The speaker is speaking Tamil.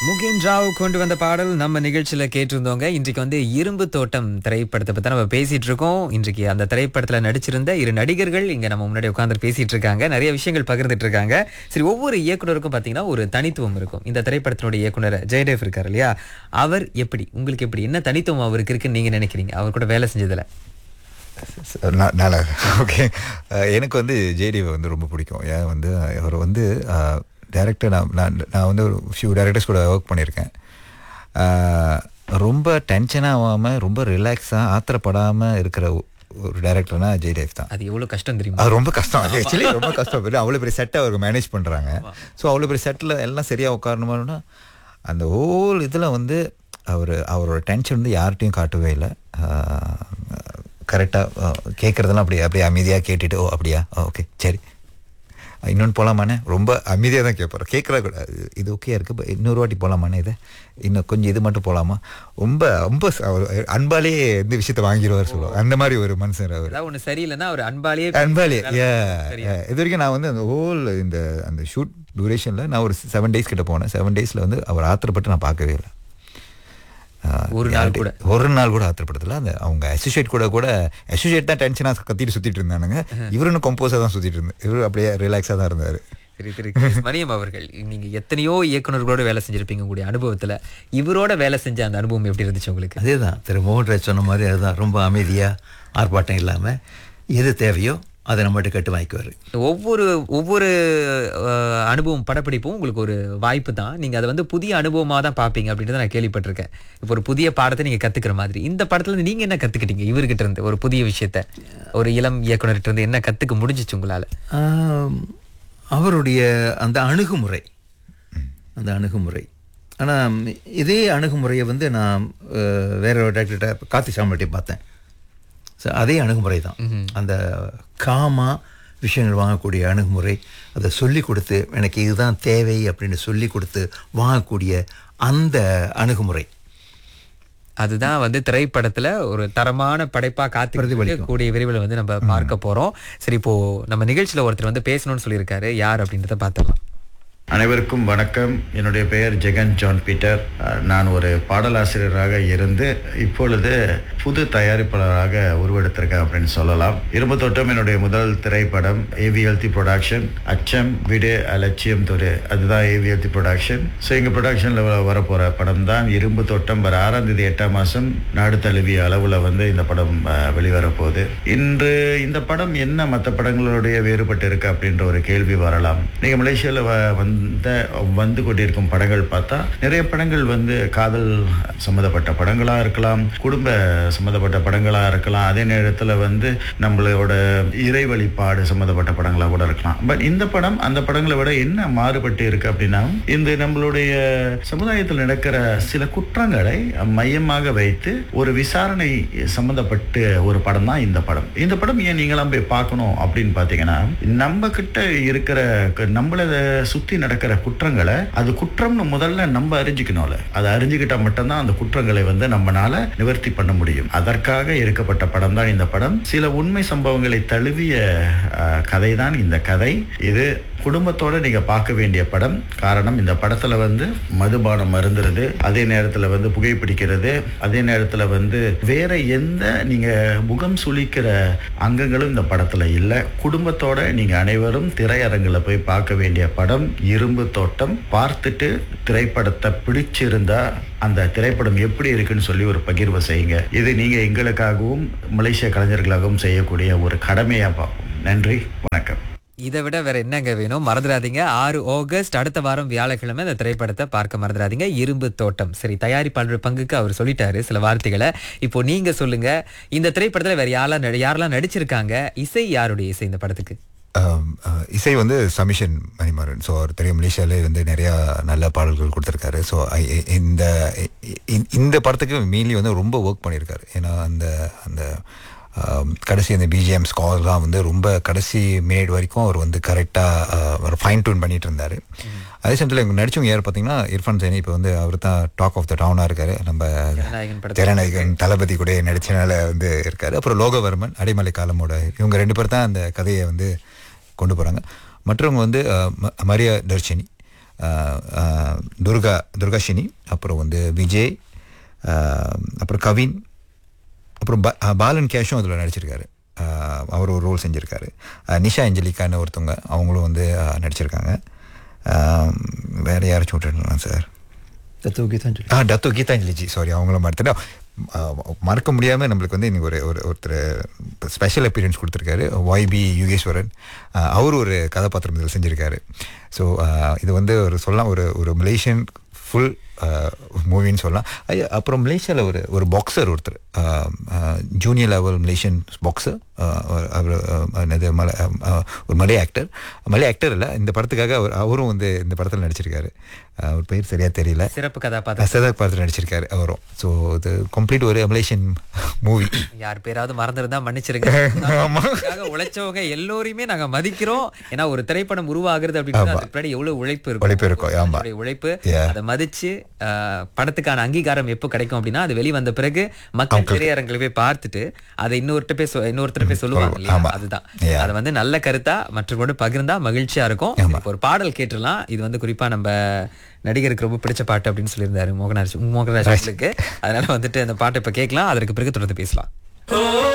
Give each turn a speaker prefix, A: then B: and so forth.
A: முகின் ராவ் கொண்டு வந்த பாடல் நம்ம நிகழ்ச்சியில கேட்டிருந்தோங்க இன்றைக்கு வந்து இரும்பு தோட்டம் திரைப்படத்தை பத்தி நம்ம பேசிட்டு இருக்கோம் இன்றைக்கு அந்த திரைப்படத்துல நடிச்சிருந்த இரு நடிகர்கள் இங்க நம்ம முன்னாடி உட்கார்ந்து பேசிட்டு இருக்காங்க நிறைய விஷயங்கள் பகிர்ந்துட்டு இருக்காங்க சரி ஒவ்வொரு இயக்குனருக்கும் பாத்தீங்கன்னா ஒரு தனித்துவம் இருக்கும் இந்த திரைப்படத்தினுடைய இயக்குனர் ஜெயதேவ் இருக்காரு இல்லையா அவர் எப்படி உங்களுக்கு எப்படி என்ன தனித்துவம் அவருக்கு இருக்குன்னு நீங்க நினைக்கிறீங்க அவர் கூட வேலை செஞ்சதுல
B: ந- நல்லா ஓகே எனக்கு வந்து ஜேடிவை வந்து ரொம்ப பிடிக்கும் ஏன் வந்து அவர் வந்து டேரக்டர் நான் நான் நான் வந்து ஒரு ஃபியூ டேரக்டர்ஸ் கூட ஒர்க் பண்ணியிருக்கேன் அஹ், ரொம்ப டென்ஷன் ஆகாமல் ரொம்ப ரிலாக்ஸாக ஆத்திரப்படாமல் இருக்கிற ஒ- ஒரு டேரக்டர்னா ஜெயதேவ் தான்
A: அது எவ்வளவு கஷ்டம் தெரியுமா
B: அது ரொம்ப கஷ்டம் அது ஆக்சுவலி ரொம்ப கஷ்டம் இல்லை அவ்வளோ பெரிய செட்டை அவருக்கு மேனேஜ் பண்ணுறாங்க ஸோ அவ்வளோ பெரிய செட்டில் எல்லாம் சரியாக உட்காரணுமானா அந்த ஹோல் இதில் வந்து அவர் அவரோட டென்ஷன் வந்து யார்கிட்டையும் காட்டவே இல்லை கரெக்டாக கேட்குறதெல்லாம் அப்படியே அப்படியே அமைதியாக கேட்டுட்டு ஓ அப்படியா ஓகே சரி இன்னொன்று போகலாமாண்ணே ரொம்ப அமைதியாக தான் கேட்பார் கேட்குறா கூட இது- இது ஓகே இருக்குது ப- இன்னொரு வாட்டி போகலாமாண்ணே இது இன்னும் கொஞ்சம் இது மட்டும் போகலாமா ரொம்ப ரொம்ப ச- அவர் அன்பாலே இந்த விஷயத்தை வாங்கிடுவார் சொல்லுவார் அந்த மாதிரி ஒரு மனுஷன் அவர்
A: ஏதாவது ஒண்ணு சரியில்லைன்னா அவர் அன்பாலேயே
B: அன்பாலி
A: வேலை
B: yeah,
A: சரியா?
B: yeah. இது வரைக்கும் நான் வந்து அந்த ஹோல் இந்த அந்த ஷூட் டூரேஷனில் நான் ஒரு செவன் டேஸ் கிட்ட போனேன் செவன் டேஸில் வந்து அவர் ஆத்திரப்பட்டு நான் பார்க்கவே இல்லை ஆஹ்,
A: ஒரு நாள்
B: யார்கிட்ட-
A: கூட?
B: ஒரு நாள் கூட ஆத்திரப்படுத்தல அந்த அவங்க அசோசியேட் கூட கூட அசோசியேட் தான் டென்ஷனாக கத்திட்டு சுற்றிட்டு இருந்தானுங்க இவரு இன்னும் கம்போஸாக தான் சுற்றிட்டு இருந்தார் இவரு அப்படியே ரிலாக்ஸாக தான் இருந்தார்
A: சரி திரு கிறிஸ் மரியம் அவர்கள் நீங்க எத்தனையோ இயக்குனர்களோட வேலை செஞ்சிருப்பீங்க உங்களுடைய அனுபவத்துல இவரோட வேலை செஞ்ச அந்த அனுபவம் எப்படி இருந்துச்சு உங்களுக்கு
C: அதே தான் திரு மோகன்ராஜ் சொன்ன மாதிரி அதுதான் ரொம்ப அமைதியாக ஆர்ப்பாட்டம் இல்லாமல் எது தேவையோ அதை நம்மகிட்ட கட்டு வாங்கிக்குவார்
A: ஒவ்வொரு ஒவ்வொரு அஹ், அனுபவம் படப்பிடிப்பும் உங்களுக்கு ஒரு வாய்ப்பு தான் நீங்க அதை வந்து புதிய அனுபவமா தான் பாப்பீங்க அப்படின்றத நான் கேள்விப்பட்டிருக்கேன் இப்போ ஒரு புதிய பாடத்தை நீங்க கத்துக்கிற மாதிரி இந்த படத்துல இருந்து நீங்க என்ன கத்துக்கிட்டீங்க இவர்கிட்ட இருந்து ஒரு புதிய விஷயத்த ஒரு இளம் இயக்குனர்கிட்ட இருந்து என்ன கத்துக்க முடிஞ்சிச்சு உங்களால
C: ஆம், அவருடைய அந்த அணுகுமுறை அந்த அணுகுமுறை ஆனால் இதே அணுகுமுறையை வந்து நான் அஹ், வேற ஒரு டாக்டர்கிட்ட கார்த்தி சாமர்ட்டி பார்த்தேன் ஸோ அதே அணுகுமுறை தான் அந்த காமா விஷயங்கள் வாங்கக்கூடிய அணுகுமுறை அதை சொல்லி கொடுத்து எனக்கு இதுதான் தேவை அப்படின்னு சொல்லி கொடுத்து வாங்கக்கூடிய அந்த அணுகுமுறை
A: அதுதான் வந்து திரைப்படத்துல ஒரு தரமான படைப்பா காத்து கூடிய விரைவில் வந்து நம்ம பார்க்க போறோம் சரி இப்போ நம்ம நிகழ்ச்சியில ஒருத்தர் வந்து பேசணும்னு சொல்லியிருக்காரு யார் அப்படின்றத பார்த்துக்கலாம்
D: அனைவருக்கும் வணக்கம் என்னுடைய பெயர் ஜெகன் ஜான் பீட்டர் அஹ், நான் ஒரு பாடலாசிரியராக இருந்து இப்பொழுது புது தயாரிப்பாளராக உருவெடுத்திருக்கேன் அப்படின்னு சொல்லலாம் இரும்பு தோட்டம் என்னுடைய முதல் திரைப்படம் ஏவிஎல்டி ப்ரொடக்ஷன் அச்சம் விடு அலட்சியம் தொடு அதுதான் ஏவிஎல்டி ப்ரொடக்ஷன் ஸோ எங்கள் ப்ரொடக்ஷனில் வரப்போகிற படம் தான் இரும்பு தோட்டம் வர ஆறாம் தேதி எட்டாம் மாதம் நாடு தழுவிய அளவில் வந்து இந்த படம் அஹ், வெளிவரப்போகுது இன்று இந்த படம் என்ன மற்ற படங்களுடைய வேறுபட்டு இருக்கு அப்படின்ற ஒரு கேள்வி வரலாம் நீங்க மலேசியாவில் வந்த வந்து கொண்டிருக்கும் படங்கள் பார்த்தா நிறைய படங்கள் வந்து காதல் சம்மந்தப்பட்ட படங்களா இருக்கலாம் குடும்ப சம்மந்தப்பட்ட படங்களா இருக்கலாம் அதே நேரத்தில் வந்து நம்மளோட இறை வழிபாடு சம்மந்தப்பட்ட படங்களா கூட இருக்கலாம் பட் இந்த படம் அந்த படங்களை விட என்ன மாறுபட்டு இருக்கு அப்படின்னா இந்த நம்மளுடைய சமுதாயத்தில் நடக்கிற சில குற்றங்களை மையமாக வைத்து ஒரு விசாரணை சம்பந்தப்பட்ட ஒரு படம் தான் இந்த படம் இந்த படம் ஏன் நீங்களாம் போய் பார்க்கணும் அப்படின்னு பார்த்தீங்கன்னா நம்ம கிட்ட இருக்கிற க- நம்மள சுத்தி நடக்கிற குற்றங்களை அது குற்றம்னு முதல்ல நம்ம அறிஞ்சுக்கணும்ல அதை அறிஞ்சுக்கிட்டா மட்டும்தான் அந்த குற்றங்களை வந்து நம்மனால நிவர்த்தி பண்ண முடியும் அதற்காக இருக்கப்பட்ட படம் தான் இந்த படம் சில உண்மை சம்பவங்களை தழுவிய கதை தான் இந்த கதை இது குடும்பத்தோட நீங்க பார்க்க வேண்டிய படம் காரணம் இந்த படத்துல வந்து மதுபானம் மருந்துறது அதே நேரத்துல வந்து புகைப்பிடிக்கிறது அதே நேரத்துல வந்து வேற எந்த நீங்க முகம் சுளிக்கிற அங்கங்களும் இந்த படத்துல இல்லை குடும்பத்தோட நீங்க அனைவரும் திரையரங்குல போய் பார்க்க வேண்டிய படம் இரும்பு தோட்டம் பார்த்துட்டு திரைப்படத்தை பிடிச்சிருந்தா அந்த திரைப்படம் எப்படி இருக்குன்னு சொல்லி ஒரு பகிர்வு செய்யுங்க இது நீங்க எங்களுக்காகவும் மலேசிய கலைஞர்களாகவும் செய்யக்கூடிய ஒரு கடமையா பார்ப்போம் நன்றி வணக்கம்
A: இதை விட வேற என்னங்க வேணும் மறந்துடாதீங்க ஆறு ஆகஸ்ட் அடுத்த வாரம் வியாழக்கிழமை இந்த திரைப்படத்தை பார்க்க மறந்துடாதீங்க இரும்பு தோட்டம் சரி தயாரிப்பாளர் பங்குக்கு அவர் சொல்லிட்டாரு சில வார்த்தைகளை இப்போ நீங்க சொல்லுங்க இந்த திரைப்படத்துல வேற யாரெல்லாம் நடி- யாரெல்லாம் நடிச்சிருக்காங்க இசை யாருடைய இசை இந்த படத்துக்கு
B: ஆம், அஹ், இசை வந்து சமிஷன் மணிமாறன் ஸோ அவர் தெரியும் மலேசியாவிலே வந்து நிறையா நல்ல பாடல்கள் கொடுத்துருக்காரு ஸோ இந்த இ- இந்த படத்துக்கு மெயின்லி வந்து ரொம்ப ஒர்க் பண்ணியிருக்காரு ஏன்னா அந்த அந்த ஆம், கடைசி அந்த பிஜிஎம் ஸ்கார்லாம் வந்து ரொம்ப கடைசி மினிட் வரைக்கும் அவர் வந்து கரெக்டாக ஒரு ஃபைன் டியூன் பண்ணிட்டு இருந்தார் அதே சமயத்தில் இவங்க நடிச்சவங்க யார் பார்த்தீங்கன்னா இர்ஃபான் சைனி இப்போ வந்து அவர் தான் டாக் ஆஃப் த டவுனாக இருக்காரு நம்ம
A: ஜனநாயகன் படத்துல.
B: திறநாயகன் தளபதி கூட நடிச்சனால வந்து இருக்காரு அப்புறம் லோகவர்மன் அடைமலை காலமோட இவங்க ரெண்டு பேர் தான் அந்த கதையை வந்து கொண்டு போகிறாங்க மற்றவங்க வந்து அஹ், ம- மரியா தர்ஷினி ஆஹ், ஆஹ், துர்கா துர்காஷினி அப்புறம் வந்து விஜய் ஆஹ், அப்புறம் கவின் அப்புறம் பா- ஆஹ், பாலன் கேஷும் அதில் நடிச்சிருக்காரு ஆஹ், அவர் ஒரு ரோல் செஞ்சுருக்காரு ஆஹ், நிஷா அஞ்சலிக்கான்னு ஒருத்தவங்க அவங்களும் வந்து ஆஹ், நடிச்சிருக்காங்க ஆஹ், வேற யாராச்சும் விட்டுருக்கலாம் சார்
C: தத்துவ கீதாஞ்சலி
B: ஆ டத்தோ கீதாஞ்சலிஜி சாரி அவங்கள மறந்துட்டேன் ஆ, மறக்க முடியாமல் நம்மளுக்கு வந்து இன்னைக்கு ஒரு ஒரு ஒருத்தர் ஸ்பெஷல் அப்பீரியன்ஸ் கொடுத்துருக்காரு ஒய்பி யுகேஸ்வரன் ஆ, அவர் ஒரு கதாபாத்திரம் இதில் செஞ்சுருக்காரு ஸோ இது வந்து ஒரு சொல்லலாம் ஒரு ஒரு மலேசியன் ஃபுல் மூவின்னு சொல்லலாம் ஐயா, அப்புறம் மலேசியாவில் ஒரு ஒரு பாக்ஸர் ஒருத்தர் ஜூனியர் லெவல் மலேசியன் பாக்ஸர் அவர் என்னது மலை ஆ, ஒரு மலை ஆக்டர் மலை ஆக்டர் இல்லை இந்த படத்துக்காக அவர் அவரும் வந்து இந்த படத்தில் நடிச்சிருக்காரு ஆ, அவர் பேர் சரியாக தெரியல
A: சிறப்பு கதாபாத்திரம்
B: சதக் பார்த்து நடிச்சிருக்காரு அவரும் ஸோ இது கம்ப்ளீட் ஒரு மலேசியன் மூவி
A: யார் பேராவது மறந்துருந்தா மன்னிச்சிருங்க அதுக்காக உழைச்சவங்க எல்லோரையுமே நாங்க மதிக்கிறோம் ஏன்னா ஒரு திரைப்படம் உருவாகுறது அப்படின்னா அதுக்கு பின்னாடி எவ்வளவு உழைப்பு இருக்கும்
B: உழைப்பு இருக்கும், ஆமா.
A: அவருடைய உழைப்பு
B: Yeah.
A: அதை மதிச்சு ஆஹ், படத்துக்கான அங்கீகாரம் எப்போ கிடைக்கும் அப்படின்னா அது வெளிவந்த பிறகு மக்கள் திரையரங்களை போய் பார்த்துட்டு அதை இன்னொருத்த போய் சொ- இன்னொருத்தர் போய் சொல்லுவாங்க இல்லையா
B: ஆமா.
A: அதுதான்
B: Yeah.
A: அதை வந்து நல்ல கருத்தா மற்றவங்களோட பகிர்ந்தா மகிழ்ச்சியா இருக்கும் இப்போ ஒரு பாடல் கேட்டுடலாம் இது வந்து குறிப்பா நம்ம நடிகருக்கு ரொம்ப பிடிச்ச பாட்டு அப்படின்னு சொல்லியிருந்தாரு மோகனாஜ் மோகனாஜ் அவர்களுக்கு அதனால வந்துட்டு அந்த பாட்டை இப்ப கேட்கலாம் அதற்கு பிறகு தொடர்ந்து பேசலாம்